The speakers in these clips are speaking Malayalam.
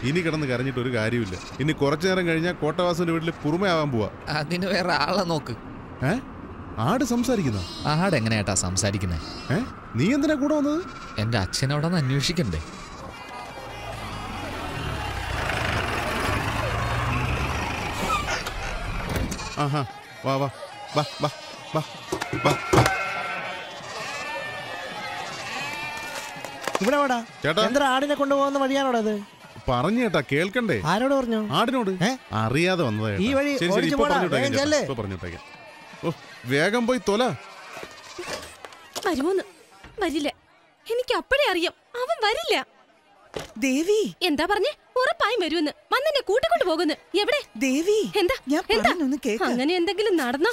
ഇനി കിടന്ന് കരഞ്ഞിട്ട് ഒരു കാര്യമില്ല ഇനി കുറച്ചു നേരം കഴിഞ്ഞാൽ കോട്ടവാസന്റെ വീട്ടിൽ കുറുമയാവാൻ പോവാ അതിന് വേറെ ആളെ നോക്ക് ഏ ആട് സംസാരിക്കുന്ന ആടെങ്ങനെയാട്ടാ സംസാരിക്കുന്നത് ഏ നീ എന്തിനാ കൂടെ വന്നത് എന്റെ അച്ഛനോടൊന്ന് അന്വേഷിക്കണ്ടേ ആഹാ വാ വാ വാ വാ വാ വാ ഇവിടെ വാടാ ചേട്ടാ. എന്താ ആടിനെ കൊണ്ടുപോകുന്ന വഴിയാണോടാ അത് പറഞ്ഞു കേട്ടാ കേൾക്കണ്ടേ ആരോട് പറഞ്ഞു ആടിനോട് ഏ? അറിയാതെ വന്നതാ ഈ ചേട്ടാ. വഴി ശരി ശരി ഓടിച്ച് ഇപ്പൊ പോടാ, പറഞ്ഞോട്ടേക്കാം വേഗം ചേട്ടാ. ചെല്ല്. ഇപ്പൊ പറഞ്ഞോട്ടേക്കാം ഓ വേഗം പോയി തൊല വരുമോന്ന് വരില്ല എനിക്ക് അപ്പഴേ അറിയാം അവൻ വരില്ല ദേവി എന്താ പറഞ്ഞേ ഉറപ്പായും വരുമെന്ന് വന്നെന്നെ കൂട്ടിക്കൊണ്ട് പോകുന്നു എവിടെ ദേവി എന്താ ഞാൻ എന്താ പറയുന്നൊന്ന് കേക്ക്. അങ്ങനെ എന്തെങ്കിലും നടന്നോ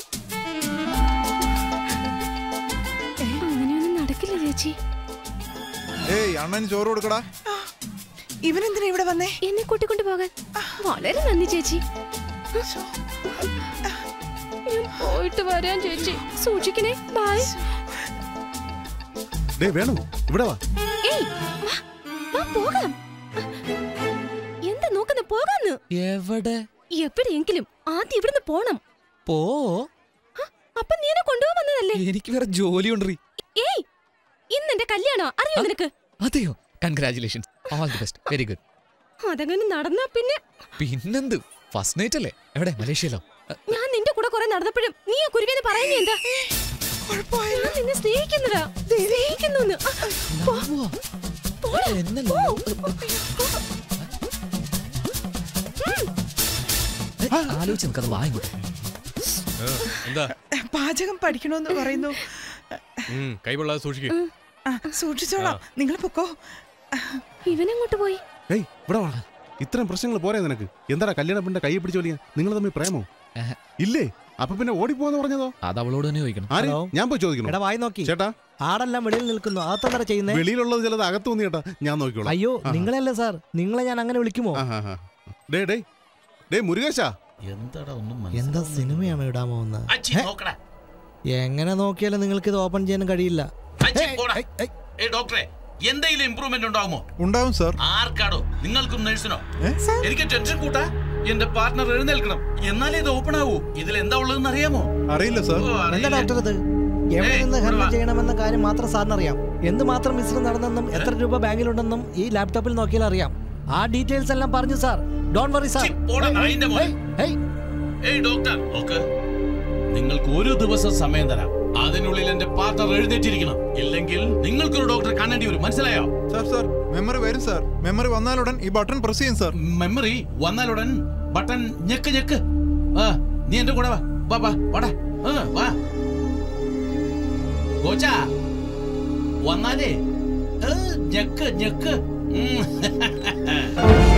അങ്ങനെയൊന്നും നടക്കില്ല ചേച്ചി ഏയ് അണ്ണന് ചോറ് കൊടുക്കടാ ഇവനെന്തിനാ ഇവിടെ വന്നേ എന്നെ കൂട്ടിക്കൊണ്ട് പോകാൻ വളരെ നന്ദി ചേച്ചി ഞാൻ പോയിട്ട് വരാൻ ചേച്ചി സൂക്ഷിക്കണേ ബൈ ഡേ വേണു ഇവിടെ വാ ഏയ് വാ, വാ പോകാം എന്താ നോക്കുന്ന പോകാന്ന് എവിടെ എവിടെയെങ്കിലും ആദ്യം ഇവിടുന്ന് പോണം പോ ഹ, അപ്പൊ നീ എന്നെ കൊണ്ടുപോകാൻ വന്നതല്ലേ എനിക്ക് വേറെ ജോലി ഉണ്ടീ ഏയ് ഇന്ന് എന്റെ കല്യാണോ അറിയോ നിനക്ക് അതെയോ congratulations all the best very good അതങ്ങനെ നടന്നാ പിന്നെ പിന്നെന്ത് ഫസ്റ്റ് നൈറ്റ് അല്ലേ എവിടെ മലേഷ്യയിലോ അ, ഞാൻ നിന്റെ കൂടെ കുറെ നടന്നപ്പോഴും നീ ആ കുരുവിന്ന് പറയുന്നേ എന്താ ഞാൻ നിന്നെ സ്നേഹിക്കുന്നതാ സ്നേഹിക്കുന്നു ലവ്വോ? എന്നെ ലവ്? ഏ, ആലോചിച്ച് നിനക്കത് വാങ്ങിക്കോട്ടെ എന്താ പാചകം പഠിക്കണമെന്ന് പറയുന്നു ഉം, കൈകൊള്ളാതെ സൂക്ഷിക്കും ആ, സൂക്ഷിച്ചോളാം നിങ്ങൾ പൊക്കോ ഇവനെങ്ങോട്ട് പോയി ഏയ് ഇവിടെ വാ ഇത്തരം പ്രശ്നങ്ങൾ പോരെ നിനക്ക് എന്താടാ കല്യാണ പെണ്ണിന്റെ കൈ പിടിച്ച് വലിയ നിങ്ങൾ തമ്മിൽ പ്രേമോ ഏഹ്. ഇല്ലേ അപ്പൊ പിന്നെ ഓടിപ്പോന്ന് പറഞ്ഞതോ അത് അവളോട് തന്നെ ചോദിക്കണം ആര് ഹലോ. ഞാൻ പോയി ചോദിക്കണം എടാ വായി നോക്കി ചേട്ടാ ആടെല്ലാം വെളിയിൽ നിൽക്കുന്നു അകത്തെന്താ ചെയ്യുന്നേ വെളിയിലുള്ളത് ചിലത് അകത്ത് തോന്നി ചേട്ടാ ഞാൻ നോക്കിക്കോളാം അയ്യോ നിങ്ങളല്ലേ സാർ നിങ്ങളെ ഞാൻ അങ്ങനെ വിളിക്കുമോ ആഹാ, ആഹാ. ഡേ ഡേ ഡേ മുരുകേശ എന്താടാ ഒന്നും എന്താ സിനിമയാണോ ഇടാമോ എന്ന് അച്ചി നോക്കടാ എങ്ങനെ നോക്കിയാലും നിങ്ങൾക്ക് ഇത് ഓപ്പൺ ചെയ്യാൻ കഴിയില്ല അച്ചി ഏയ്, പോടാ ഏയ്, ഏയ്. ഏ ഡോക്ടറെ എന്തെങ്കിലും ഇമ്പ്രൂവ്മെന്റ് ഉണ്ടാവുമോ ഉണ്ടാവും സാർ ആർക്കാടോ നിങ്ങൾക്കും നഴ്സിനോ എനിക്ക് ടെൻഷൻ കൂട്ടാ എന്റെ പാർട്ട്ണർ എഴുന്നേൽക്കണം എന്നാലേ ഇത് ഓപ്പൺ ആവൂ ഇതിൽ എന്താ ഉള്ളതെന്ന് അറിയാമോ അറിയില്ല സാർ ഓ, എന്താ അറിയില്ല. ഡോക്ടർ ഇത് എവിടെ ഏയ്, നിന്ന് ഇവിടെ ഹാൻഡിൽ വാ. ചെയ്യണമെന്ന കാര്യം മാത്രം സാറിന് അറിയാം എന്ത് മാത്രം മിശ്രം നടന്നെന്നും എത്ര രൂപ ബാങ്കിലുണ്ടെന്നും ഈ ലാപ്ടോപ്പിൽ നോക്കിയാൽ അറിയാം ആ ഡീറ്റെയിൽസ് എല്ലാം പറഞ്ഞു സാർ ഡോൺ വറി സാർ ചി, പോടാ, നായിന്റെ മോനെ. ഏയ് ഡോക്ടർ നോക്ക് നിങ്ങൾക്ക് ഒരു ദിവസം സമയം തരാം അതിനുള്ളിൽ എന്റെ പാർട്ണർ എഴുന്നേറ്റിരിക്കണം ഇല്ലെങ്കിൽ നിങ്ങൾക്കൊരു ഡോക്ടറെ കാണേണ്ടി വരും മനസ്സിലായോ സാർ സാർ മെമ്മറി വരും സാർ മെമ്മറി വന്നാലുടൻ ഈ ബട്ടൺ പ്രസ് ചെയ്യും സാർ മെമ്മറി വന്നാലുടൻ ബട്ടൺ ഞെക്ക് ഞെക്ക് ആ നീ എന്റെ കൂടെ വാ വാ വാ വാടാ ആ, വാ കോച്ചാ വന്നാലേ ഏ, ഞെക്ക് ഞെക്ക് ഉം.